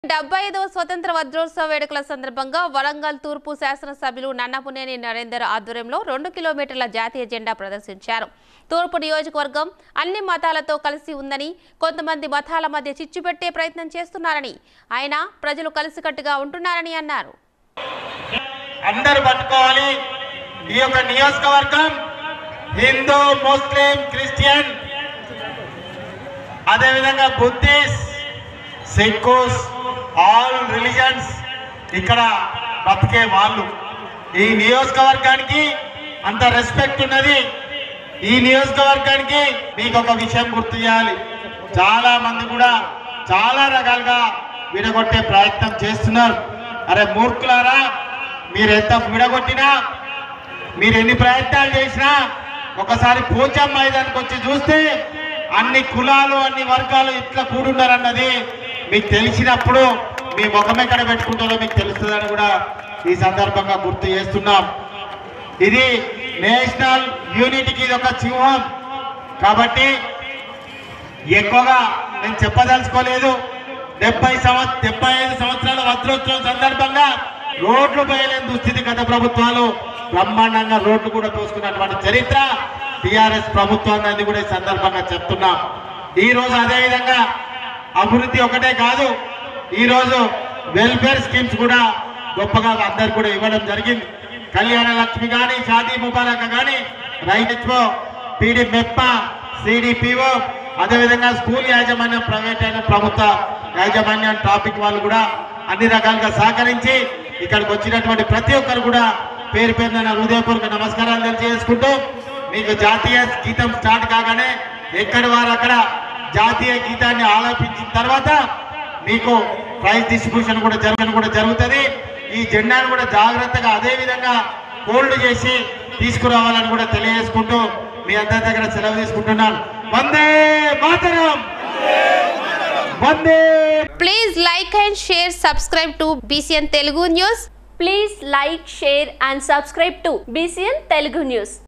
డెబ్బై ఐదవ స్వతంత్ర వజ్రోత్సవ వేడుకల సందర్భంగా వరంగల్ తూర్పు శాసనసభ్యులు నన్నపునేని నరేందర్ ఆధ్వర్యంలో రెండు కిలోమీటర్ల జాతీయ జెండా ప్రదర్శించారు తూర్పు నియోజకవర్గం అన్ని మతాలతో కలిసి ఉందని కొంతమంది మతాల మధ్య చిచ్చు పెట్టే ప్రయత్నం చేస్తున్నారని ఆయన ప్రజలు కలిసికట్టుగా ఉంటున్నారని అన్నారు అందరూ పట్టుకోవాలి ఈ యొక్క నియోజకవర్గం హిందూ ముస్లిం క్రిస్టియన్ అదేవిధంగా బుద్ధిస్ట్ సిక్కుస్ ఆల్ రిలీజన్స్ ఇక్కడ బతికే వాళ్ళు ఈ నియోజకవర్గానికి అంత రెస్పెక్ట్ ఉన్నది ఈ నియోజకవర్గానికి మీకు ఒక విషయం గుర్తు చేయాలి చాలా మంది కూడా చాలా రకాలుగా విడగొట్టే ప్రయత్నం చేస్తున్నారు అరే మూర్ఖులారా మీరు ఎంత విడగొట్టినా మీరు ఎన్ని ప్రయత్నాలు చేసినా ఒకసారి పోచం మైదానికి వచ్చి చూస్తే అన్ని కులాలు అన్ని వర్గాలు ఇట్లా కూడున్నారన్నది మీకు తెలిసినప్పుడు మీ ముఖం ఎక్కడ పెట్టుకుంటారో మీకు తెలుస్తుందని కూడా ఈ సందర్భంగా గుర్తు చేస్తున్నాం ఇది నేషనల్ యూనిటీకి ఇది ఒక సింహం కాబట్టి ఎక్కువగా నేను చెప్పదలుచుకోలేదు డెబ్బై సంవత్సరం డెబ్బై ఐదు సంవత్సరాల వజ్రోత్సవం సందర్భంగా రోడ్లు పోయలేని దుస్థితి గత ప్రభుత్వాలు బ్రహ్మాండంగా రోడ్లు కూడా తోసుకున్నటువంటి చరిత్ర టిఆర్ఎస్ ప్రభుత్వాన్ని అది కూడా ఈ సందర్భంగా చెప్తున్నాం ఈ రోజు అదే విధంగా అభివృద్ధి ఒకటే కాదు ఈ రోజు వెల్ఫేర్ స్కీమ్స్ కూడా గొప్పగా అందరికి కూడా ఇవ్వడం జరిగింది కళ్యాణ లక్ష్మి కానీ షాదీ ముబారక్ కానీ రైతు పీడి మెప్ప సిడిపిఓ అదేవిధంగా స్కూల్ యాజమాన్యం ప్రైవేట్ అయిన ప్రభుత్వ యాజమాన్యం ట్రాఫిక్ వాళ్ళు కూడా అన్ని రకాలుగా సహకరించి ఇక్కడికి వచ్చినటువంటి ప్రతి ఒక్కరు కూడా పేరు పేరున నా హృదయపూర్వక నమస్కారాలు తెలియజేసుకుంటూ మీకు జాతీయ గీతం స్టార్ట్ కాగానే ఎక్కడి వారు అక్కడ జాతీయ గీతాన్ని ఆలోపించిన తర్వాత మీకు ప్రైజ్ డిస్ట్రిబ్యూషన్ కూడా జరగడం కూడా జరుగుతుంది ఈ జెండాను కూడా జాగ్రత్తగా అదే విధంగా హోల్డ్ చేసి తీసుకురావాలని కూడా తెలియజేసుకుంటూ మీ అందరి దగ్గర సెలవు తీసుకుంటున్నాను Vande Mataram Vande please like and share subscribe to BCN Telugu news Please like, share and subscribe to BCN Telugu News.